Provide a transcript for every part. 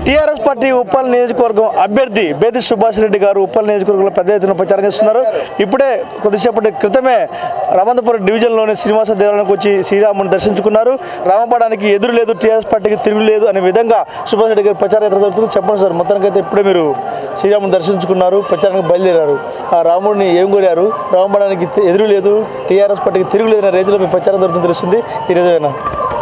TRS party Uppal నియోజకవర్గం అభ్యర్థి బేది సుభాష్ రెడ్డి గారు ఉప్పల్ నియోజకవర్గంలో పెద్ద ఎత్తున ప్రచారం చేస్తున్నారు ఇప్పుడే కొద్దిసేపటి క్రితమే రామంతపురం డివిజన్లోని శ్రీనివాస దేవాలయానికి వచ్చి శ్రీరాముని దర్శించుకున్నారు రామపడానికి ఎదురు లేదు టీఆర్ఎస్ పార్టీకి తిరుగు లేదు అనే విధంగా సుభాష్ రెడ్డి గారు ప్రచార యాత్ర జరుగుతుంది చెప్పండి సార్ మొత్తానికైతే ఇప్పుడే మీరు శ్రీరాముని దర్శించుకున్నారు ప్రచారానికి బయలుదేరారు ఆ రాముడిని ఏం కోరారు రామపడానికి ఎదురు లేదు టీఆర్ఎస్ పార్టీకి తిరుగు లేదు అనే రీతిలో మీ ప్రచారం జరుగుతుంది తెలుస్తుంది ఈ నిజమేనా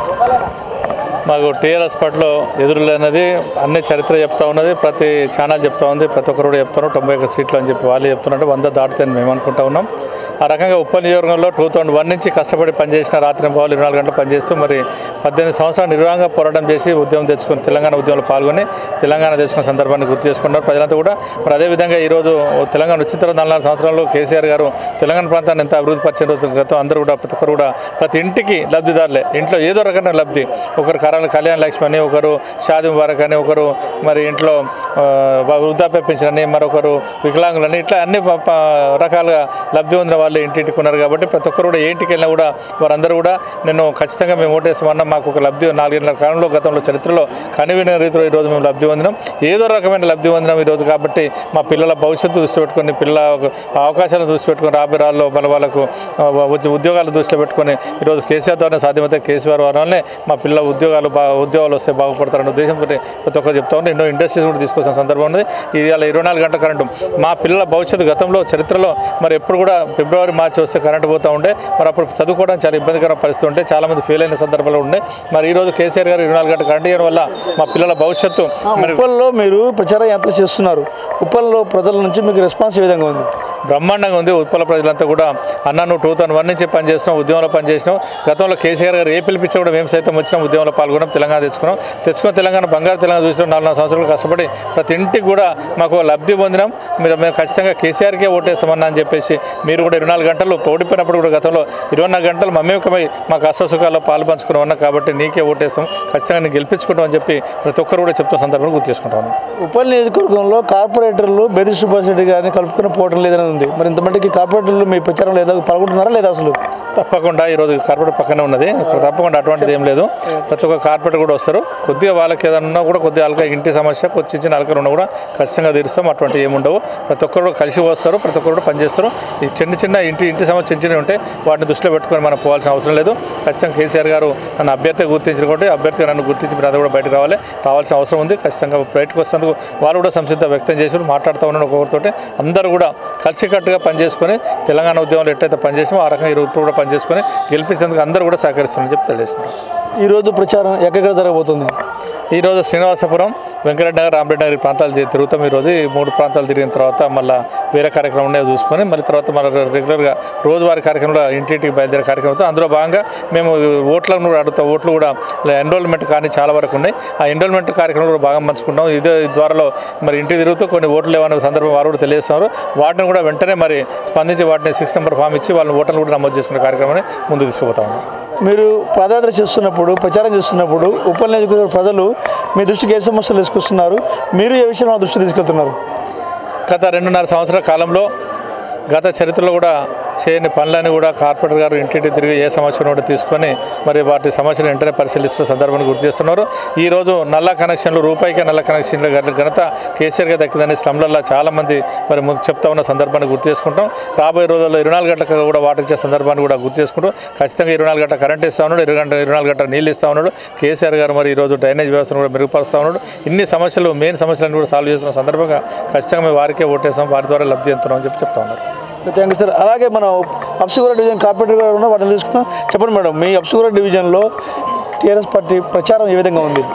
మాకు టీఆర్ఎస్ పార్టీలో ఎదురులేనది అన్ని చరిత్ర చెప్తా ఉన్నది ప్రతి ఛానల్ చెప్తా ఉంది ప్రతి ఒక్కరు కూడా చెప్తున్నారు తొంభై ఒక్క సీట్లు అని చెప్పి వాళ్ళు చెప్తున్నట్టు వంద దాటుతాయని మేము అనుకుంటా ఉన్నాం ఆ రకంగా ఉప్ప నియోజకవర్గంలో టూ థౌసండ్ వన్ నుంచి కష్టపడి పనిచేసిన రాత్రి పావులు ఇరవై నాలుగు గంటలు పనిచేస్తూ మరి పద్దెనిమిది సంవత్సరాలు నిర్వాహంగా పోరాటం చేసి ఉద్యమం తెచ్చుకొని తెలంగాణ ఉద్యమంలో పాల్గొని తెలంగాణ తెచ్చుకున్న సందర్భాన్ని గుర్తు చేసుకున్నారు ప్రజలంతా కూడా మరి అదేవిధంగా ఈరోజు తెలంగాణ వచ్చిన తర్వాత నాలుగు నాలుగు సంవత్సరాల్లో కేసీఆర్ గారు తెలంగాణ ప్రాంతాన్ని ఎంత అభివృద్ధి పరిచిన గతం అందరూ కూడా ప్రతి ఒక్కరు కూడా ప్రతి ఇంటికి లబ్ధిదారులే ఇంట్లో ఏదో రకమైన లబ్ధి ఒకరు కరాల కళ్యాణ లక్ష్మి అని ఒకరు షాది ముబారక్ అని ఒకరు మరి ఇంట్లో ఆ, వృద్ధాప్య పెన్షన్ అని మరొకరు వికలాంగులని ఇట్లా అన్ని ప- ప- రకాలుగా లబ్ధి పొందిన వాళ్ళు ఇంటింటికి ఉన్నారు కాబట్టి ప్రతి ఒక్కరు కూడా ఏ ఇంటికి వెళ్ళినా కూడా వారందరూ కూడా నేను ఖచ్చితంగా మేము ఓటేస్తామన్నా మాకు ఒక లబ్ధి నాలుగేళ్ల కాలంలో గతంలో చరిత్రలో కనివిన రీతిలో ఈరోజు మేము లబ్ధి పొందినాం ఏదో రకమైన లబ్ధి పొందినాం ఈరోజు కాబట్టి మా పిల్లల భవిష్యత్తు దృష్టి పెట్టుకొని పిల్లల అవకాశాలను దృష్టి పెట్టుకొని రాబోయే రాళ్ళలో మన వాళ్ళకు ఆ, వచ్చే ఉద్యోగాలు దృష్టిలో పెట్టుకొని ఈరోజు కేసీఆర్ ద్వారా సాధ్యమైతే కేసీఆర్ వల్లనే మా పిల్లల ఉద్యోగాలు బాగా ఉద్యోగాలు వస్తే బాగుపడతారన్న ఉద్దేశంతో ప్రతి ఒక్కరు చెప్తా ఉన్నారు ఎన్నో ఇండస్ట్రీస్ కూడా తీసుకొచ్చిన సందర్భం ఉంది ఇది అలా ఇరవై నాలుగు గంటల కరెంటు మా పిల్లల భవిష్యత్తు గతంలో చరిత్రలో మరి ఎప్పుడు కూడా ఫిబ్రవరి మార్చి వస్తే కరెంటు పోతూ ఉండే మరి అప్పుడు చదువుకోవడం చాలా ఇబ్బందికర పరిస్థితి ఉంటే చాలా మంది ఫెయిల్ అయిన సందర్భాలు ఉండే మరి ఈ రోజు కేసీఆర్ గారు ఇరవై నాలుగు గంటల కరెంటు ఇవ్వడం వల్ల మా పిల్లల భవిష్యత్తు మరి ఉప్పల్లో మీరు ప్రచార యాత్ర చేస్తున్నారు ఉప్పల్లో ప్రజల నుంచి మీకు రెస్పాన్స్ ఏ విధంగా ఉంది బ్రహ్మాండంగా ఉంది ఉత్పల ప్రజలంతా కూడా అన్న నువ్వు టూ థౌసండ్ వన్ నుంచి పనిచేస్తున్నాం ఉద్యమంలో పనిచేసినాం గతంలో కేసీఆర్ గారు ఏ పిలిపించా కూడా మేము సైతం వచ్చినాం ఉద్యమంలో పాల్గొన్నాం తెలంగాణ తెచ్చుకున్నాం తెచ్చుకున్న తెలంగాణ బంగారు తెలంగాణ చూసినాం నాలుగు నాలుగు సంవత్సరాలు కష్టపడి ప్రతి ఇంటికి కూడా మాకు లబ్ధి పొందినాం మీరు మేము ఖచ్చితంగా కేసీఆర్కే ఓటేస్తామన్నా అని చెప్పేసి మీరు కూడా ఇరవై నాలుగు గంటలు ఓడిపోయినప్పుడు కూడా గతంలో ఇరవై నాలుగు గంటలు మమేకమై మా కష్ట సుఖాల్లో పాలు పంచుకుని ఉన్నా కాబట్టి నీకే ఓటేస్తాం ఖచ్చితంగా నేను గెలిపించుకుంటాం అని చెప్పి ప్రతి ఒక్కరు కూడా చెప్తున్న సందర్భంగా గుర్తు చేసుకుంటాను ఉప్పల్ నియోజకవర్గంలో కార్పొరేటర్లు బెది సుభాష్ రెడ్డి గారిని కలుపుకుని పోవడం లేదని ఉంది మరి ఇంతమందికి కార్పొరేటర్లు మీ ప్రచారం లేదా పాల్గొంటున్నారా లేదా అసలు తప్పకుండా ఈరోజు కార్పొరేట్ పక్కనే ఉన్నది ఇప్పుడు తప్పకుండా అటువంటిది ఏం లేదు ప్రతి ఒక్క కార్పొరేట్ కూడా వస్తారు కొద్దిగా వాళ్ళకి ఏదైనా ఉన్నా కూడా కొద్దిగా వాళ్ళకి ఇంటి సమస్య కొద్ది చిన్న చిన్న అలకలు ఉన్నా కూడా ఖచ్చితంగా తీరుస్తాం అటువంటి ఏముండవు ప్రతి ఒక్కరు కూడా కలిసి వస్తారు ప్రతి ఒక్కరు కూడా పనిచేస్తారు ఈ చిన్న చిన్న ఇంటి ఇంటి సమస్య చిన్న చిన్నవి ఉంటాయి వాటిని దృష్టిలో పెట్టుకొని మనం పోవాల్సిన అవసరం లేదు ఖచ్చితంగా కేసీఆర్ గారు నన్ను అభ్యర్థిగా గుర్తించారు కాబట్టి అభ్యర్థిగా నన్ను గుర్తించి మీరు అది కూడా బయటకు రావాలి రావాల్సిన అవసరం ఉంది ఖచ్చితంగా బయటకు వస్తేందుకు వాళ్ళు కూడా సంసిద్ధ వ్యక్తం చేసి మాట్లాడుతూ ఉన్నాడు ఒక్కొక్కరితో అందరూ కూడా కలిసికట్టుగా పనిచేసుకొని తెలంగాణ ఉద్యమంలో ఎట్లయితే పనిచేసినామో ఆ రకంగా ఈరోజు ఇప్పుడు కూడా పనిచేసుకొని గెలిపించేందుకు అందరూ కూడా సహకరిస్తున్నారని చెప్పి తెలియజేసుకుంటాం ఈరోజు ప్రచారం ఎక్కడెక్కడ జరగబోతుంది ఈరోజు శ్రీనివాసపురం వెంకటరెడ్డి నగర్ రామరెడ్డి నగర్ ఈ ప్రాంతాలు తి- తిరుగుతాం ఈరోజు ఈ మూడు ప్రాంతాలు తిరిగిన తర్వాత మళ్ళీ వేరే కార్యక్రమం ఉన్నాయో చూసుకొని మళ్ళీ తర్వాత మన రెగ్యులర్గా రోజువారీ కార్యక్రమంలో ఇంటింటికి బయలుదేరే కార్యక్రమం అవుతుంది అందులో భాగంగా మేము ఓట్లను కూడా అడుగుతాం ఓట్లు కూడా ఎన్రోల్మెంట్ కానీ చాలా వరకు ఉన్నాయి ఆ ఎన్రోల్మెంట్ కార్యక్రమంలో కూడా బాగా పంచుకుంటాం ఇదే ద్వారాలో మరి ఇంటికి తిరుగుతూ కొన్ని ఓట్లు లేవనే సందర్భం వారు కూడా తెలియజేస్తున్నారు వాటిని కూడా వెంటనే మరి స్పందించి వాటిని సిక్స్ నెంబర్ ఫామ్ ఇచ్చి వాళ్ళని ఓటర్లు కూడా నమోదు చేసుకునే కార్యక్రమాన్ని ముందుకు తీసుకుపోతా ఉన్నాం మీరు పాదయాత్ర చేస్తున్నప్పుడు ప్రచారం చేస్తున్నప్పుడు ఉప్పల్ నియోజకవర్గ ప్రజలు మీ దృష్టికి ఏ సమస్యలు తీసుకొస్తున్నారు మీరు ఏ విషయంలో వాళ్ళ దృష్టి తీసుకెళ్తున్నారు గత రెండున్నర సంవత్సరాల కాలంలో గత చరిత్రలో కూడా చేయని పనులని కూడా కార్పొరేటర్ గారు ఇంటింటి తిరిగి ఏ సమస్యను కూడా తీసుకొని మరి వాటి సమస్యను వెంటనే పరిశీలిస్తున్న సందర్భాన్ని గుర్తు చేస్తున్నారు ఈరోజు నల్ల కనెక్షన్లు రూపాయికి నల్ల కనెక్షన్ల గ- ఘనత కేసీఆర్గా దక్కిందని స్లమ్లలో చాలామంది మరి ముందు చెప్తా ఉన్న సందర్భాన్ని గుర్తు చేసుకుంటాం రాబోయే రోజుల్లో ఇరవై నాలుగు గంటలకు కూడా వాటర్ ఇచ్చే సందర్భాన్ని కూడా గుర్తు చేసుకుంటూ ఖచ్చితంగా ఇరవై నాలుగు గంటల కరెంట్ ఇస్తా ఉన్నాడు ఇరవై గంట ఇరవై నాలుగు గంటల నీళ్ళు ఇస్తా ఉన్నాడు కేసీఆర్ గారు మరి ఈరోజు డ్రైనేజ్ వ్యవస్థను కూడా మెరుగుపరుస్తూ ఉన్నాడు ఇన్ని సమస్యలు మెయిన్ సమస్యలను కూడా సాల్వ్ చేస్తున్న సందర్భంగా ఖచ్చితంగా మేము వారికే ఓటేస్తాం వారి ద్వారా లబ్ధి ఎంతున్నాం అని చెప్పి చెప్తా ఉన్నారు థ్యాంక్ యూ సార్ అలాగే మనం అప్సుగూడ డివిజన్ కార్పొరేటర్ గారు ఉన్న వాటిని తీసుకుందాం చెప్పండి మేడం మీ అప్సుగూడ డివిజన్లో టీఆర్ఎస్ పార్టీ ప్రచారం ఏ విధంగా ఉంది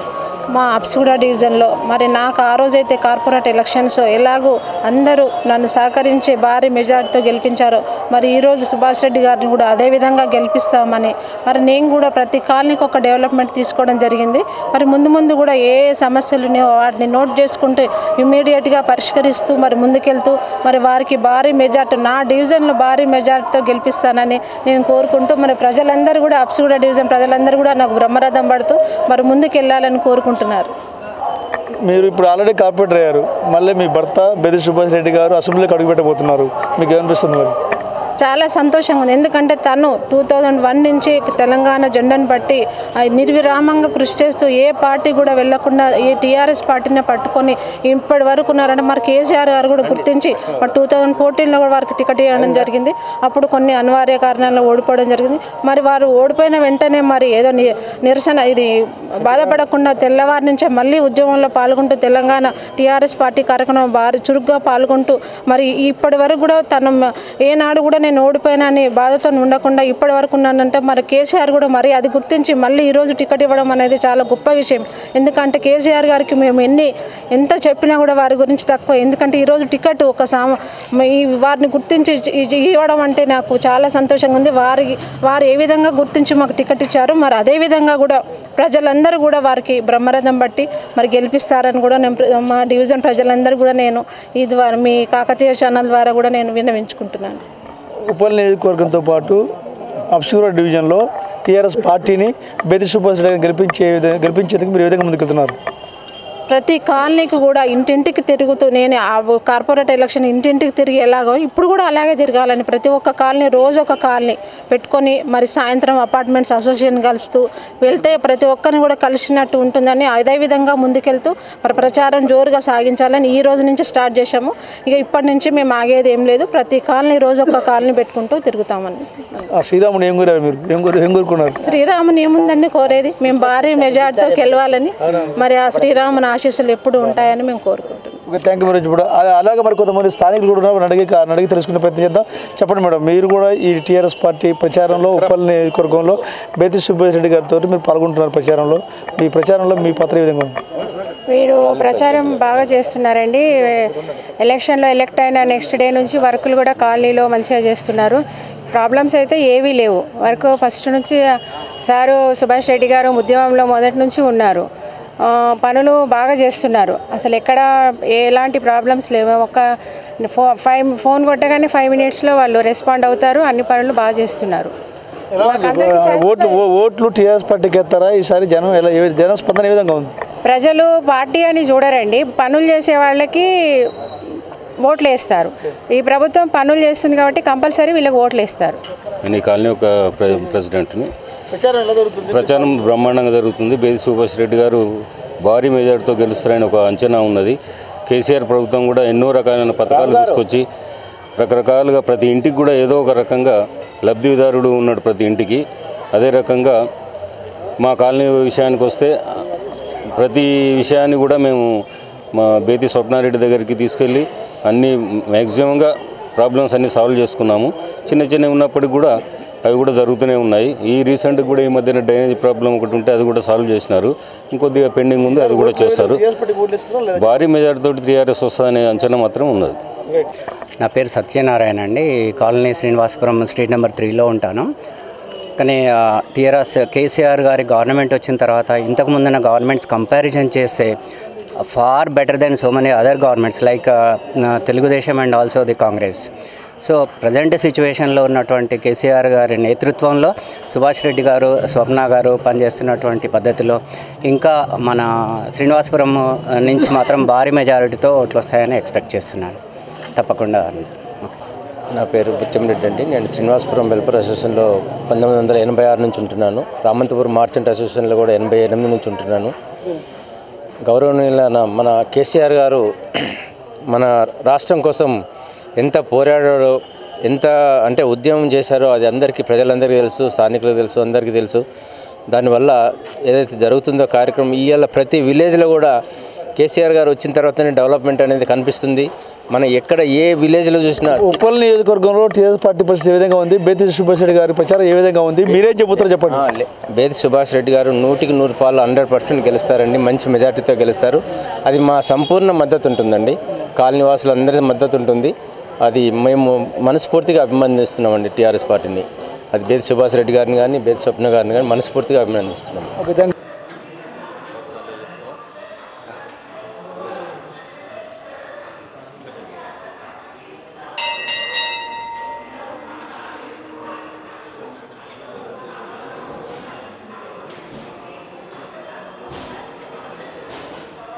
మా అప్సిగూడ డివిజన్లో మరి నాకు ఆ రోజైతే కార్పొరేట్ ఎలక్షన్స్ ఎలాగూ అందరూ నన్ను సహకరించి భారీ మెజార్టీతో గెలిపించారు మరి ఈరోజు సుభాష్ రెడ్డి గారిని కూడా అదే విధంగా గెలిపిస్తామని మరి నేను కూడా ప్రతి కాలనీకి ఒక డెవలప్మెంట్ తీసుకోవడం జరిగింది మరి ముందు ముందు కూడా ఏ ఏ సమస్యలు ఉన్నాయో వాటిని నోట్ చేసుకుంటూ ఇమ్మీడియట్గా పరిష్కరిస్తూ మరి ముందుకెళ్తూ మరి వారికి భారీ మెజార్టీ నా డివిజన్లో భారీ మెజార్టీతో గెలిపిస్తానని నేను కోరుకుంటూ మరి ప్రజలందరూ కూడా అప్సిగూడ డివిజన్ ప్రజలందరూ కూడా నాకు బ్రహ్మరథం పడుతూ మరి ముందుకు వెళ్ళాలని కోరుకుంటున్నారు మీరు ఇప్పుడు ఆల్రెడీ కార్పొరేటర్ అయ్యారు మళ్ళీ మీ భర్త బెది సుభాష్ రెడ్డి గారు అసెంబ్లీకి అడుగుపెట్టబోతున్నారు మీకు ఏమనిపిస్తుంది మరి చాలా సంతోషంగా ఉంది ఎందుకంటే తను టూ థౌజండ్ వన్ నుంచి తెలంగాణ జెండాను బట్టి ఆ, నిర్విరామంగా కృషి చేస్తూ ఏ పార్టీ కూడా వెళ్లకుండా ఈ టీఆర్ఎస్ పార్టీని పట్టుకొని ఇప్పటి వరకు ఉన్నారంటే మరి కేసీఆర్ గారు కూడా గుర్తించి మరి టూ థౌజండ్ ఫోర్టీన్లో కూడా వారికి టికెట్ ఇవ్వడం జరిగింది అప్పుడు కొన్ని అనివార్య కారణాల్లో ఓడిపోవడం జరిగింది మరి వారు ఓడిపోయిన వెంటనే మరి ఏదో ని- నిరసన ఇది బాధపడకుండా తెల్లవారి నుంచే మళ్ళీ ఉద్యమంలో పాల్గొంటూ తెలంగాణ టీఆర్ఎస్ పార్టీ కార్యక్రమం వారు చురుగ్గా పాల్గొంటూ మరి ఇప్పటి వరకు కూడా తను మ- ఏనాడు కూడా నేను ఓడిపోయినని బాధతో ఉండకుండా ఇప్పటి వరకు ఉన్నానంటే మరి కేసీఆర్ కూడా మరి అది గుర్తించి మళ్ళీ ఈరోజు టికెట్ ఇవ్వడం అనేది చాలా గొప్ప విషయం ఎందుకంటే కేసీఆర్ గారికి మేము ఎన్ని ఎంత చెప్పినా కూడా వారి గురించి తక్కువ ఎందుకంటే ఈరోజు టికెట్ ఒక సామ ఈ వారిని గుర్తించి ఇ- ఇవ్వడం అంటే నాకు చాలా సంతోషంగా ఉంది వారి వారు ఏ విధంగా గుర్తించి మాకు టికెట్ ఇచ్చారు మరి అదే విధంగా కూడా ప్రజలందరూ కూడా వారికి బ్రహ్మరథం బట్టి మరి గెలిపిస్తారని కూడా నేను ప్ర- మా డివిజన్ ప్రజలందరూ కూడా నేను ఈ ద్వారా మీ కాకతీయ ఛానల్ ద్వారా కూడా నేను విన్నవించుకుంటున్నాను ఉప్పల్ నియోజకవర్గంతో పాటు అప్సూర డివిజన్లో టీఆర్ఎస్ పార్టీని బెది సుభాష్ రెడ్డి గారిని గెలిపించే విధంగా గెలిపించేందుకు మీరు ఏ విధంగా ముందుకెళ్తున్నారు ప్రతి కాలనీకి కూడా ఇంటింటికి తిరుగుతూ నేను ఆ కార్పొరేట్ ఎలక్షన్ ఇంటింటికి తిరిగి ఎలాగో ఇప్పుడు కూడా అలాగే తిరగాలని ప్రతి ఒక్క కాలనీ రోజు ఒక కాలనీ పెట్టుకొని మరి సాయంత్రం అపార్ట్మెంట్స్ అసోసియేషన్ కలుస్తూ వెళ్తే ప్రతి ఒక్కరిని కూడా కలిసినట్టు ఉంటుందని అదే విధంగా ముందుకెళ్తూ మరి ప్రచారం జోరుగా సాగించాలని ఈ రోజు నుంచి స్టార్ట్ చేశాము ఇక ఇప్పటి నుంచి మేము ఆగేది ఏం లేదు ప్రతి కాలనీ రోజు ఒక కాలనీ పెట్టుకుంటూ తిరుగుతామని ఆ శ్రీరాముడు ఏం కోరారు మీరు ఏం కోరు ఏం కోరుకున్నారు శ్రీరాముని ఏముందండి కోరేది మేము భారీ మెజార్టీతో గెలవాలని మరి ఆ శ్రీరాముని ఆశీస్సులు ఎప్పుడు ఉంటాయని మేము కోరుకుంటున్నాం ఓకే థ్యాంక్ యూ మేడం ఇప్పుడు అలా- అలాగే మరి కొంతమంది స్థానికులు కూడా ఉన్నారు వారిని అడిగి వారిని అడిగి తెలుసుకునే ప్రయత్నం చేద్దాం చెప్పండి మేడం మీరు కూడా ఈ టీఆర్ఎస్ పార్టీ ప్రచారంలో ఉప్పల్ నియోజకవర్గంలో బేతి సుబ్బయ్య రెడ్డి గారితో మీరు పాల్గొంటున్నారు ప్రచారంలో మీ ప్రచారంలో మీ పాత్ర ఏ విధంగా ఉంది వీరు ప్రచారం బాగా చేస్తున్నారండి ఎలక్షన్లో ఎలక్ట్ అయిన నెక్స్ట్ డే నుంచి వర్కులు కూడా కాలనీలో మంచిగా చేస్తున్నారు ప్రాబ్లమ్స్ అయితే ఏవీ లేవు వర్క్ ఫస్ట్ నుంచి సారు సుభాష్ రెడ్డి గారు ఉద్యమంలో మొదటి నుంచి ఉన్నారు ఆ, పనులు బాగా చేస్తున్నారు అసలు ఎక్కడ ఎలాంటి ప్రాబ్లమ్స్ లేవు ఒక ఫో ఫైవ్ ఫోన్ కొట్టగానే ఫైవ్ మినిట్స్లో వాళ్ళు రెస్పాండ్ అవుతారు అన్ని పనులు బాగా చేస్తున్నారు ఓట్లు ఓ- ఓట్లు టీఆర్ఎస్ పార్టీకి ఎత్తారా ఈసారి జనం ఎలా ఏ- జన స్పందన ఏ విధంగా ఉంది ప్రజలు పార్టీ అని చూడరండి పనులు చేసే వాళ్ళకి ఓట్లు వేస్తారు ఈ ప్రభుత్వం పనులు చేస్తుంది కాబట్టి కంపల్సరీ వీళ్ళకి ఓట్లు వేస్తారు నేను ఈ కాలనీ ఒక ప్రె- ప్రెసిడెంట్ని ప్రచారం ఎలా జరుగుతుంది ప్రచారం బ్రహ్మాండంగా జరుగుతుంది బేది సుభాష్ రెడ్డి గారు భారీ మెజార్టీతో గెలుస్తారని ఒక అంచనా ఉన్నది కేసీఆర్ ప్రభుత్వం కూడా ఎన్నో రకాలైన పథకాలు తీసుకొచ్చి రకరకాలుగా ప్రతి ఇంటికి కూడా ఏదో ఒక రకంగా లబ్ధిదారుడు ఉన్నాడు ప్రతి ఇంటికి అదే రకంగా మా కాలనీ విషయానికి వస్తే ప్రతి విషయాన్ని కూడా మేము మా బేతి స్వప్నారెడ్డి దగ్గరికి తీసుకెళ్ళి అన్ని మ్యాక్సిమంగా ప్రాబ్లమ్స్ అన్ని సాల్వ్ చేసుకున్నాము చిన్న చిన్నవి ఉన్నప్పటికి కూడా అవి కూడా జరుగుతూనే ఉన్నాయి ఈ రీసెంట్గా కూడా ఈ మధ్యన డ్రైనేజ్ ప్రాబ్లం ఒకటి ఉంటే అది కూడా సాల్వ్ చేసినారు ఇంకొద్దిగా పెండింగ్ ఉంది అది కూడా చేస్తారు భారీ మెజార్టీతో టీఆర్ఎస్ వస్తుందనే అంచనా మాత్రం ఉన్నది నా పేరు సత్యనారాయణ అండి కాలనీ శ్రీనివాసపురం స్ట్రీట్ నెంబర్ త్రీలో ఉంటాను కానీ టీఆర్ఎస్ కేసీఆర్ గారి గవర్నమెంట్ వచ్చిన తర్వాత ఇంతకు ముందున్న గవర్నమెంట్స్ కంపారిజన్ చేస్తే far better than so many other governments like Telugu Desam and also the Congress so present సిచ్యువేషన్లో ఉన్నటువంటి కేసీఆర్ గారి నేతృత్వంలో సుభాష్ రెడ్డి గారు స్వప్న గారు పనిచేస్తున్నటువంటి పద్ధతిలో ఇంకా మన శ్రీనివాసపురం నుంచి మాత్రం భారీ మెజారిటీతో ఓట్లు వస్తాయని ఎక్స్పెక్ట్ చేస్తున్నాను తప్పకుండా నా పేరు బుచ్చంరెడ్డి అండి నేను శ్రీనివాసపురం వెల్ఫేర్ అసోసియేషన్లో పంతొమ్మిది వందల ఎనభై ఆరు నుంచి ఉంటున్నాను రామంతపురం మార్చెంట్ అసోసియేషన్లో కూడా ఎనభై ఎనిమిది నుంచి ఉంటున్నాను గౌరవనీయులైన మన కేసీఆర్ గారు మన రాష్ట్రం కోసం ఎంత పోరాడాడో ఎంత అంటే ఉద్యమం చేశారో అది అందరికీ ప్రజలందరికీ తెలుసు స్థానికులకు తెలుసు అందరికీ తెలుసు దానివల్ల ఏదైతే జరుగుతుందో కార్యక్రమం ఇవాళ ప్రతి విలేజ్లో కూడా కేసీఆర్ గారు వచ్చిన తర్వాతనే డెవలప్మెంట్ అనేది కనిపిస్తుంది మనం ఎక్కడ ఏ విలేజ్లో చూసినా ఉప్పల్ నియోజకవర్గంలో టీఆర్ఎస్ పార్టీ పరిస్థితి ఏ విధంగా ఉంది బేతి సుభాష్ రెడ్డి గారి ప్రచారం ఏ విధంగా ఉంది మీరేం చెబుతారో చెప్పండి ఆ, లే- బేది సుభాష్ రెడ్డి గారు నూటికి నూరు పాలు హండ్రెడ్ పర్సెంట్ గెలుస్తారండి మంచి మెజార్టీతో గెలుస్తారు అది మా సంపూర్ణ మద్దతు ఉంటుందండి కాలనీ వాసులు అందరి మద్దతు ఉంటుంది అది మేము మనస్ఫూర్తిగా అభినందిస్తున్నామండి టీఆర్ఎస్ పార్టీని అది బేది సుభాష్ రెడ్డి గారిని కానీ బేది స్వప్న గారిని కానీ మనస్ఫూర్తిగా అభినందిస్తున్నాం ఓకే థ్యాంక్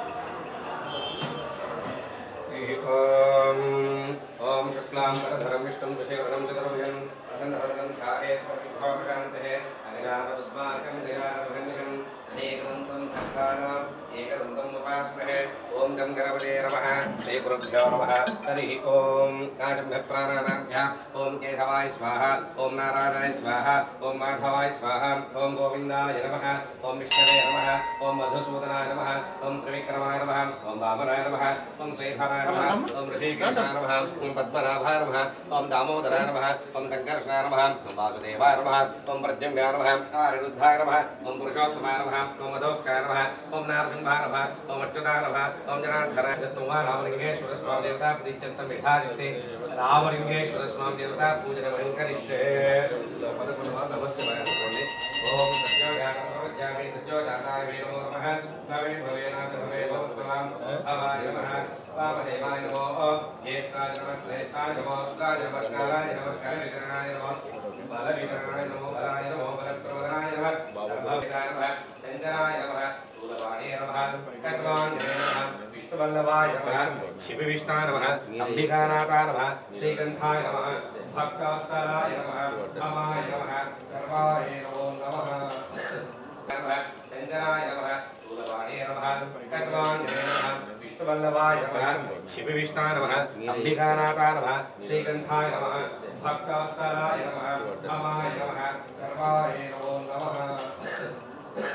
ॐ ॐ शुक्लां करधरं विष्णु विष्णुं ऋषिवर्णं चतुर्भुजं प्रसन्नवदनं ध्याये सर्वविभवप्रशान्तः अनिरारवद्मार्गं दयारभृङ्गं अनेकदन्तं भक्तानाम् एकदन्तम् उपास्महे ॐ गं गणपते नमः श्रीगुरुभ्यो नमः हरिः ॐ नाचभ्यः प्राणानाभ्यः ॐ केशवाय स्वाहा ॐ नारायणाय स्वाहा ॐ माधवाय स्वाहा ॐ गोविन्दाय नमः ॐ विष्णवे नमः ॐ मधुसूदनाय नमः ॐ त्रिविक्रमाय नमः ॐ वामनाय नमः ॐ श्रीधराय नमः ॐ ऋषिकेशाय नमः ॐ पद्मनाभाय नमः ॐ दामोदराय नमः ॐ सङ्कर्षणाय नमः ॐ वासुदेवाय नमः ॐ प्रद्युम्नाय नमः आनिरुद्धाय नमः ॐ पुरुषोत्तमाय नमः ॐ मधोक्षाय नमः ॐ नारसिंहाय नमः ॐ अच्युताय नमः ॐ जनार्दनाय नमः रामलिङ्गेश्वर स्वामी देवता प्रीत्यर्थं यथाशक्ति रामलिङ्गेश्वर स्वामी देवता पूजनमहं करिष्ये नमस्य भगवते ॐ सत्योजाताय सत्योजाताय वे नमो नमः भवे भवेनाथ भवे भवत्ववां भवाय नमः वामदेवाय नमो ज्येष्ठाय नमः श्रेष्ठाय नमो उत्ताय नमः कालाय नमः करविकरणाय नमः बलविकरणाय नमो बलाय नमो बलप्रवदनाय नमः सर्वविदाय नमः शङ्कराय नमः शूलवाणे नमः कट्वाङ्गे नमः विष्णुवल्लभाय नमः शिवविष्णाय नमः अम्बिकानाथाय नमः श्रीकण्ठाय नमः भक्तवत्सलाय नमः अमाय नमः सर्वाय नमो नमः नमः शङ्कराय नमः शूलवाणे नमः कट्वाङ्गे नमः विष्णुवल्लभाय नमः शिवविष्णाय नमः अम्बिकानाथाय नमः श्रीकण्ठाय नमः भक्तवत्सलाय नमः अमाय नमः सर्वाय नमो नमः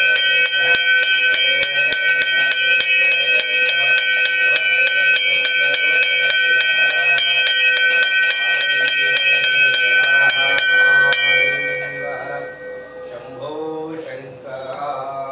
शम्भो शङ्करा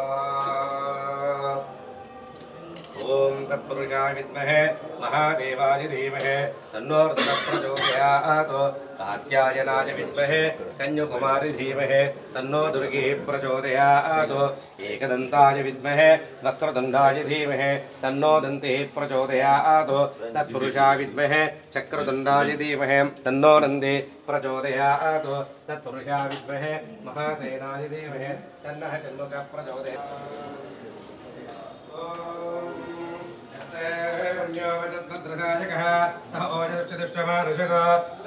ॐ तत्पुरुषाय विद्महे महादेवाय धीमहि तन्नो रुद्रः प्रचोदयात् कात्यायनाय विद्महे कन्याकुमारि धीमहि तन्नो दुर्गे प्रचोदयात् एकदन्ताय विद्महे वक्रतुण्डाय धीमहि तन्नो दन्ते प्रचोदयात् तत्पुरुषाय विद्महे चक्रतुण्डाय धीमहि तन्नो नन्दे प्रचोदयात् तत्पुरुषाय विद्महे महासेनाय धीमहि तन्नः षण्मुखः प्रचोदयात् ्योमद्रसायकः सह ओजदुष्टमानुषको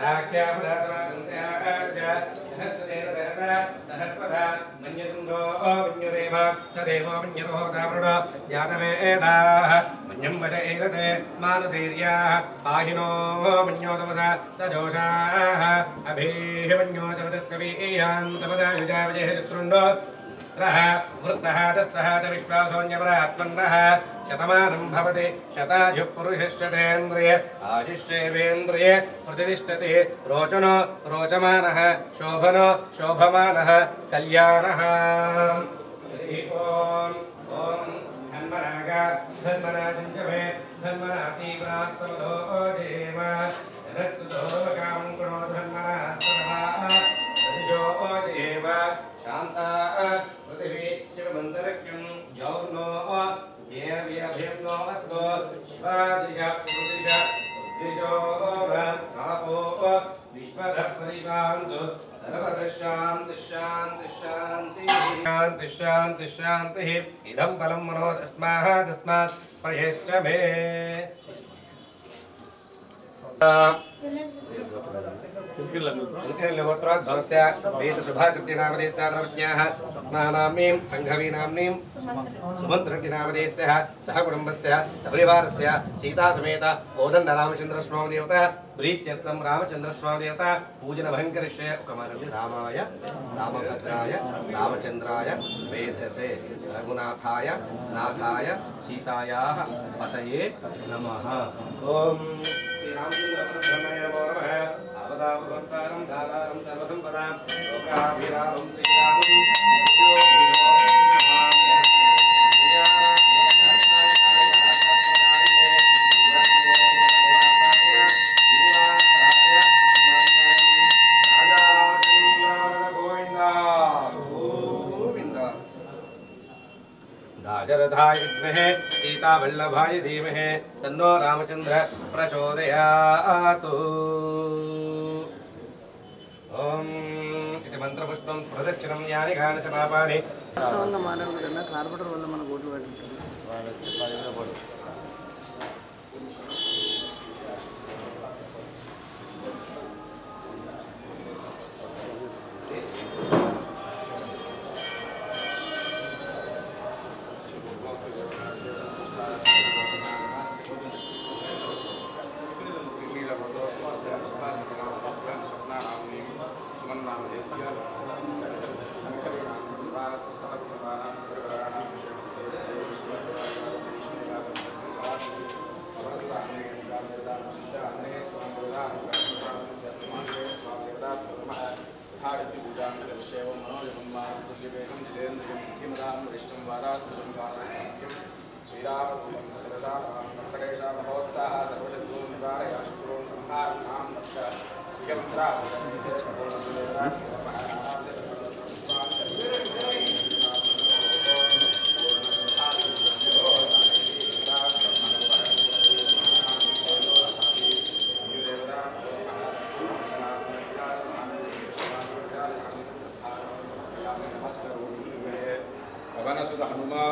सहस्वधा मन्यतुण्डो मन्युरेव स देवो मन्यतो दावृणो यातमेधाः मन्यं वश एरते मानुसेर्याः पाहिनो मन्योतमसा स जोषाः अभीः मन्योतमतत्कवीयान्तमदा युजा विजय चतुण्डो रः वृत्तः दस्तः च विश्वासोऽन्यपरात्मन्नः शतमानं भवति शतायुः पुरुषश्चतेन्द्रिय आयुष्येवेन्द्रिये प्रतिष्ठते रोचनो रोचमानः शोभनो शोभमानः कल्याणः हरि ओम् ॐ धन्मनाग धन्मना सिञ्चमे धन्मना तीव्राः समदो जेम जगत्तुदोमकां गुणो धन्मना सर्वाः सतिजो जेव शान्ता पृथिवी शिवमन्तरक्यं यौर्नो देव्यभिर्नो अस्तु शिवादिश पुरुदिश उद्दिशो आपो विश्वधः परिशान्तु सर्वतः शान्तिः शान्तिः शान्तिः शान्तिः शान्तिः शान्तिः इदं फलं मनो तस्माः तस्मात् पयश्च मे गोत्रोद्भवस्य वेदशुभाशक्तिनामदेस्ताद्रवज्ञाः नाम्नीं सङ्घवीनाम्नीं सुमन्त्रट्टिनामदेस्य सह कुटुम्बस्य सपरिवारस्य सीतासमेत कोदण्डरामचन्द्रस्वामिदेवता प्रीत्यर्थं रामचन्द्रस्वामिदेवता पूजनभङ्करिष्ये कुमारं रामाय रामभद्राय रामचन्द्राय वेधसे रघुनाथाय नाथाय सीतायाः पतये नमः ॐ श्रीरामचन्द्रब्रह्मणे नमो नमः आवदावतारं धातारं सर्वसम्पदां लोकाभिरामं श्रीरामं दाशरथाय विद्महे सीतावल्लभाय धीमहि तन्नो रामचन्द्र प्रचोदयात् ॐ इति मन्त्रपुष्पं प्रदक्षिणं यानि कानि च पापानि కార్పొరేటర్ వల్ల మన ఓట్లు పడి శైవం మనోజం మాతుల్యవేగం జితేంద్రియం కిమదాం వరిష్టం వారాత్మజం వారాత్మజం శ్రీరామదూతం సరసా వెంకటేశ మహోత్సాహ సర్వశత్రు నివారయ శత్రువున్ సంహారణాం రక్ష పవనసుత హనుమా